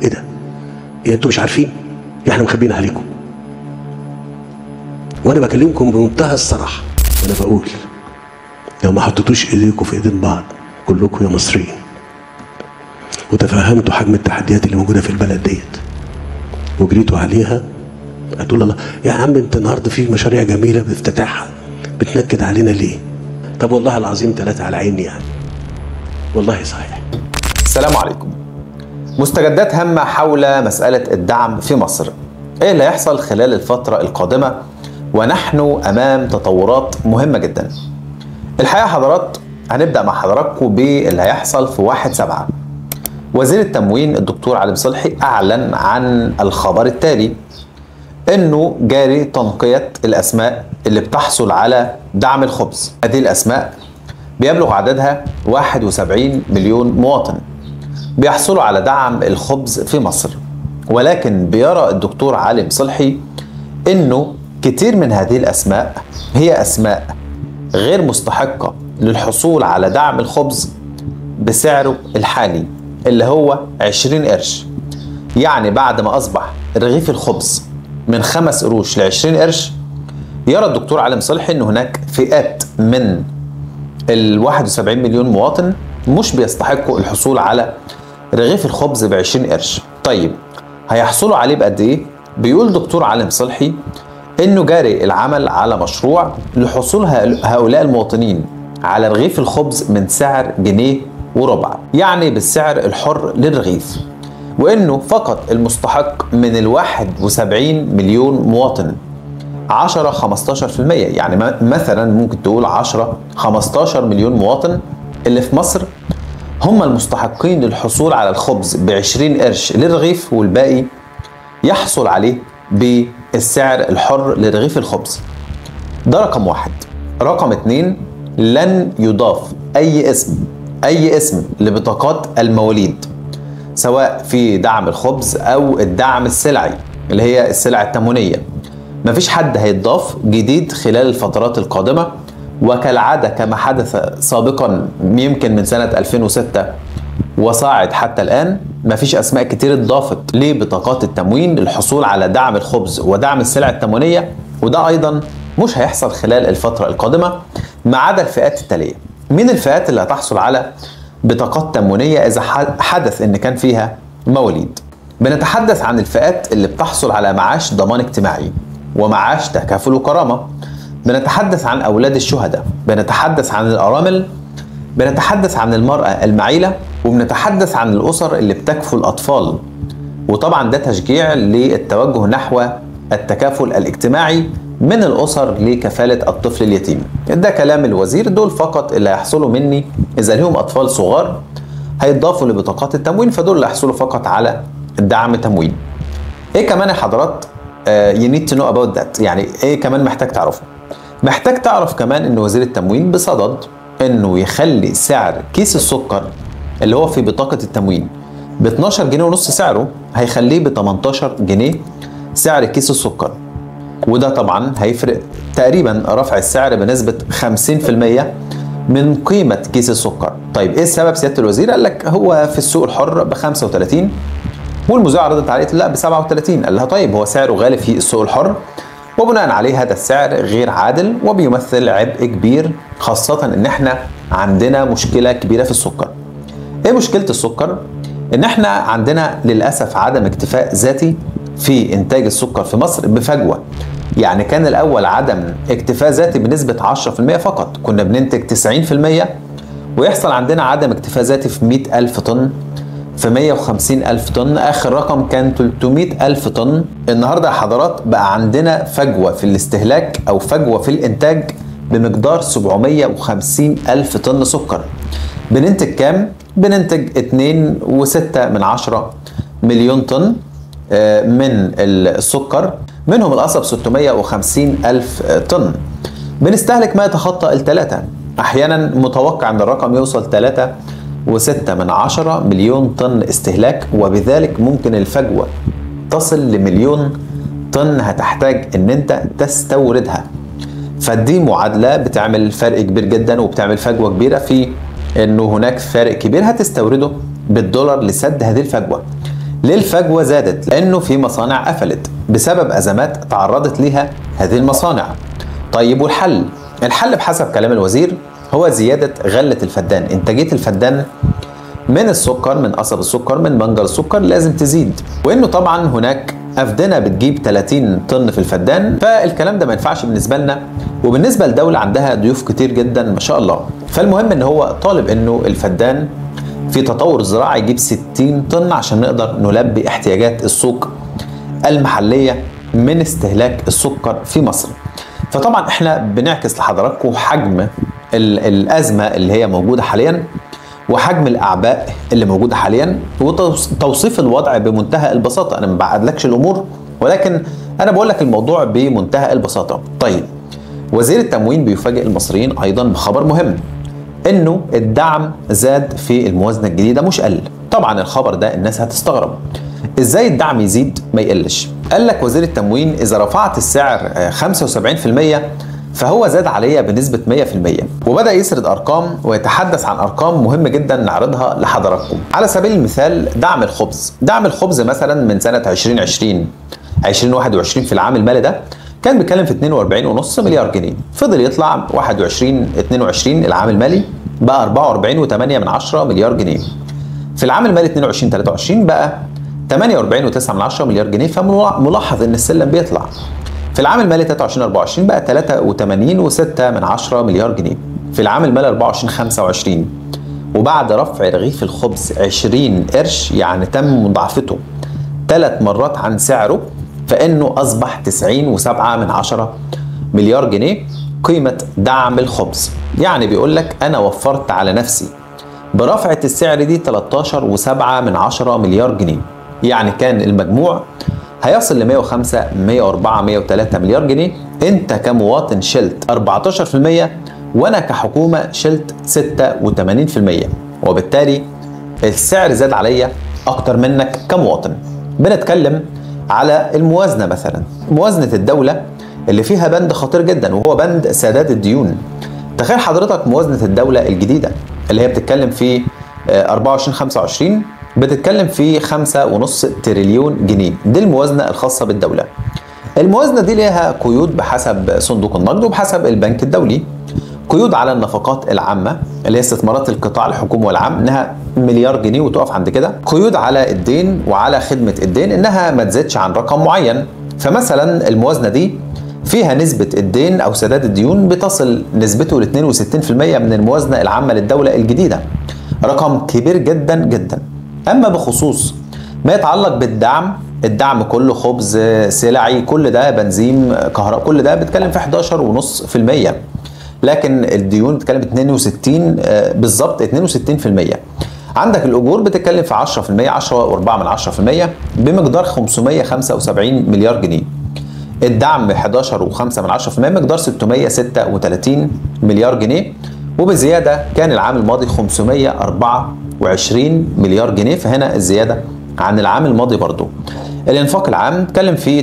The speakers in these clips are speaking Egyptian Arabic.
ايه ده ايه انتوا مش عارفين احنا مخبيين عليكم وانا بكلمكم بمنتهى الصراحه وانا بقول لو ما حطيتوش ايديكم في ايدين بعض كلكم يا مصريين وتفهمتوا حجم التحديات اللي موجوده في البلد ديت وجريتوا عليها هتقول الله يا عم انت النهارده في مشاريع جميله بافتتاحها بتنكد علينا ليه؟ طب والله العظيم ثلاثه على عيني يعني والله صحيح السلام عليكم مستجدات هامة حول مسألة الدعم في مصر ايه اللي هيحصل خلال الفترة القادمة ونحن امام تطورات مهمة جدا الحقيقة حضرات هنبدأ مع حضراتكم باللي هيحصل في واحد سبعة وزير التموين الدكتور علي صلحي اعلن عن الخبر التالي انه جاري تنقية الاسماء اللي بتحصل على دعم الخبز هذه الاسماء بيبلغ عددها 71 مليون مواطن بيحصلوا على دعم الخبز في مصر ولكن بيرى الدكتور علي صلحي انه كتير من هذه الاسماء هي اسماء غير مستحقة للحصول على دعم الخبز بسعره الحالي اللي هو 20 قرش يعني بعد ما اصبح رغيف الخبز من خمس قروش ل 20 قرش يرى الدكتور علي صلحي ان هناك فئات من ال 71 مليون مواطن مش بيستحقوا الحصول على رغيف الخبز ب 20 قرش طيب هيحصلوا عليه بقد ايه بيقول دكتور علي صلحي انه جاري العمل على مشروع لحصول هؤلاء المواطنين على رغيف الخبز من سعر جنيه وربع يعني بالسعر الحر للرغيف وانه فقط المستحق من ال 71 مليون مواطن 10 15% يعني مثلا ممكن تقول 10 15 مليون مواطن اللي في مصر هم المستحقين للحصول على الخبز ب 20 قرش للرغيف والباقي يحصل عليه بالسعر الحر لرغيف الخبز ده رقم واحد رقم اتنين لن يضاف اي اسم اي اسم لبطاقات المواليد سواء في دعم الخبز او الدعم السلعي اللي هي السلع التموينيه مفيش حد هيتضاف جديد خلال الفترات القادمه وكالعاده كما حدث سابقا يمكن من سنه 2006 وصاعد حتى الان مفيش اسماء كتير اتضافت لبطاقات التموين للحصول على دعم الخبز ودعم السلع التموينيه وده ايضا مش هيحصل خلال الفتره القادمه ما عدا الفئات التاليه مين الفئات اللي هتحصل على بطاقات تموينيه اذا حدث ان كان فيها مواليد بنتحدث عن الفئات اللي بتحصل على معاش ضمان اجتماعي ومعاش تكافل وكرامه بنتحدث عن اولاد الشهداء بنتحدث عن الارامل بنتحدث عن المراه المعيله وبنتحدث عن الاسر اللي بتكفل الاطفال وطبعا ده تشجيع للتوجه نحو التكافل الاجتماعي من الاسر لكفاله الطفل اليتيم ده كلام الوزير دول فقط اللي هيحصلوا مني اذا لهم اطفال صغار هيتضافوا لبطاقات التموين فدول اللي هيحصلوا فقط على دعم تموين ايه كمان يا حضرات يو نيد تو نو اباوت ذات يعني ايه كمان محتاج تعرفه محتاج تعرف كمان ان وزير التموين بصدد انه يخلي سعر كيس السكر اللي هو في بطاقه التموين ب 12 جنيه ونص سعره هيخليه ب 18 جنيه سعر كيس السكر وده طبعا هيفرق تقريبا رفع السعر بنسبه 50% من قيمه كيس السكر طيب ايه السبب سياده الوزير قال لك هو في السوق الحر ب 35 والمذيعه ردت عليه لا ب 37 قال لها طيب هو سعره غالي في السوق الحر وبناء عليه هذا السعر غير عادل وبيمثل عبء كبير خاصة ان احنا عندنا مشكلة كبيرة في السكر ايه مشكلة السكر؟ ان احنا عندنا للأسف عدم اكتفاء ذاتي في انتاج السكر في مصر بفجوة يعني كان الاول عدم اكتفاء ذاتي بنسبة 10% فقط كنا بننتج 90% ويحصل عندنا عدم اكتفاء ذاتي في 100 ألف طن في 150 ألف طن آخر رقم كان 300 ألف طن النهاردة يا حضرات بقى عندنا فجوة في الاستهلاك أو فجوة في الإنتاج بمقدار 750 ألف طن سكر بننتج كام؟ بننتج 2.6 من عشرة مليون طن من السكر منهم القصب 650 ألف طن بنستهلك ما يتخطى الثلاثة أحيانا متوقع أن الرقم يوصل 3 وستة من عشرة مليون طن استهلاك وبذلك ممكن الفجوة تصل لمليون طن هتحتاج ان انت تستوردها فدي معادلة بتعمل فرق كبير جدا وبتعمل فجوة كبيرة في انه هناك فارق كبير هتستورده بالدولار لسد هذه الفجوة ليه الفجوة زادت؟ لأنه في مصانع قفلت بسبب أزمات تعرضت لها هذه المصانع طيب والحل؟ الحل بحسب كلام الوزير هو زيادة غلة الفدان إنتاجية الفدان من السكر من قصب السكر من منجر السكر لازم تزيد وانه طبعا هناك افدنه بتجيب 30 طن في الفدان فالكلام ده ما ينفعش بالنسبه لنا وبالنسبه لدوله عندها ضيوف كتير جدا ما شاء الله فالمهم ان هو طالب انه الفدان في تطور زراعي يجيب 60 طن عشان نقدر نلبي احتياجات السوق المحليه من استهلاك السكر في مصر فطبعا احنا بنعكس لحضراتكم حجم الازمه اللي هي موجوده حاليا وحجم الاعباء اللي موجوده حاليا وتوصيف الوضع بمنتهى البساطه انا ما بعقدلكش الامور ولكن انا بقول لك الموضوع بمنتهى البساطه طيب وزير التموين بيفاجئ المصريين ايضا بخبر مهم انه الدعم زاد في الموازنه الجديده مش قل طبعا الخبر ده الناس هتستغرب ازاي الدعم يزيد ما يقلش قال لك وزير التموين اذا رفعت السعر 75% فهو زاد عليا بنسبة 100% وبدأ يسرد أرقام ويتحدث عن أرقام مهمة جدا نعرضها لحضراتكم على سبيل المثال دعم الخبز دعم الخبز مثلا من سنة 2020 2021 في العام المالي ده كان بيتكلم في 42.5 مليار جنيه فضل يطلع 21 22 العام المالي بقى 44.8 من 10 مليار جنيه في العام المالي 22 23 بقى 48.9 من 10 مليار جنيه فملاحظ ان السلم بيطلع في العام المالي 23 24 بقى 83.6 من 10 مليار جنيه في العام المالي 24 25 وبعد رفع رغيف الخبز 20 قرش يعني تم مضاعفته ثلاث مرات عن سعره فانه اصبح 90.7 من 10 مليار جنيه قيمة دعم الخبز يعني بيقول لك انا وفرت على نفسي برفعة السعر دي 13.7 من 10 مليار جنيه يعني كان المجموع هيصل ل 105 104 103 مليار جنيه انت كمواطن شلت 14% وانا كحكومه شلت 86% وبالتالي السعر زاد عليا اكتر منك كمواطن بنتكلم على الموازنه مثلا موازنه الدوله اللي فيها بند خطير جدا وهو بند سداد الديون تخيل حضرتك موازنه الدوله الجديده اللي هي بتتكلم في 24 25 بتتكلم في 5.5 تريليون جنيه دي الموازنة الخاصة بالدولة الموازنة دي ليها قيود بحسب صندوق النقد وبحسب البنك الدولي قيود على النفقات العامة اللي هي استثمارات القطاع الحكومي والعام انها مليار جنيه وتقف عند كده قيود على الدين وعلى خدمة الدين انها ما تزيدش عن رقم معين فمثلا الموازنة دي فيها نسبة الدين أو سداد الديون بتصل نسبته ل 62% من الموازنة العامة للدولة الجديدة رقم كبير جدا جدا اما بخصوص ما يتعلق بالدعم الدعم كله خبز سلعي كل ده بنزين كهرباء كل ده بيتكلم في 11.5% لكن الديون بتتكلم 62 بالظبط 62% عندك الاجور بتتكلم في 10% 10.4 من 10% بمقدار 575 مليار جنيه الدعم 11.5 من 10% مقدار 636 مليار جنيه وبزياده كان العام الماضي 524 مليار جنيه فهنا الزياده عن العام الماضي برضو الانفاق العام اتكلم في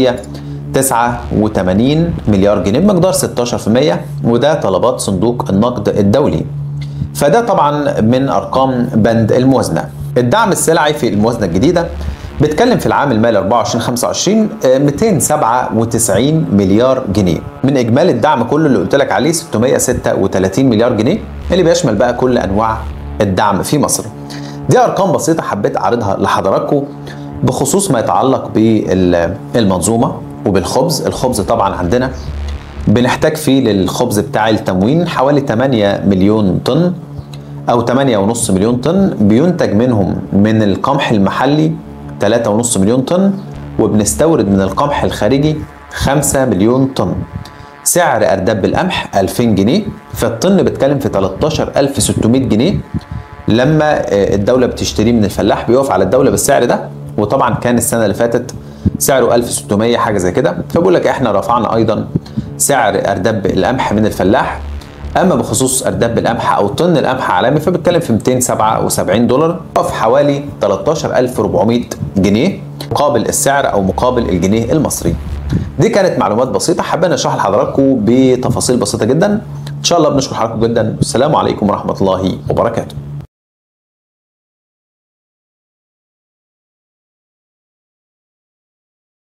889 مليار جنيه بمقدار 16% وده طلبات صندوق النقد الدولي فده طبعا من ارقام بند الموازنه الدعم السلعي في الموازنه الجديده بيتكلم في العام المالي 24 25 297 مليار جنيه من اجمالي الدعم كله اللي قلت لك عليه 636 مليار جنيه اللي بيشمل بقى كل انواع الدعم في مصر دي ارقام بسيطه حبيت اعرضها لحضراتكم بخصوص ما يتعلق بالمنظومه وبالخبز الخبز طبعا عندنا بنحتاج فيه للخبز بتاع التموين حوالي 8 مليون طن او 8.5 مليون طن بينتج منهم من القمح المحلي 3.5 مليون طن وبنستورد من القمح الخارجي 5 مليون طن سعر أرداب القمح 2000 جنيه فالطن بتكلم في 13600 جنيه لما الدولة بتشتريه من الفلاح بيقف على الدولة بالسعر ده وطبعا كان السنة اللي فاتت سعره 1600 حاجة زي كده فبقول لك احنا رفعنا أيضا سعر أرداب القمح من الفلاح اما بخصوص ارداب القمح او طن القمح عالمي فبتكلم في 277 دولار في حوالي 13400 جنيه مقابل السعر او مقابل الجنيه المصري دي كانت معلومات بسيطه حابين اشرح لحضراتكم بتفاصيل بسيطه جدا ان شاء الله بنشكر حضراتكم جدا والسلام عليكم ورحمه الله وبركاته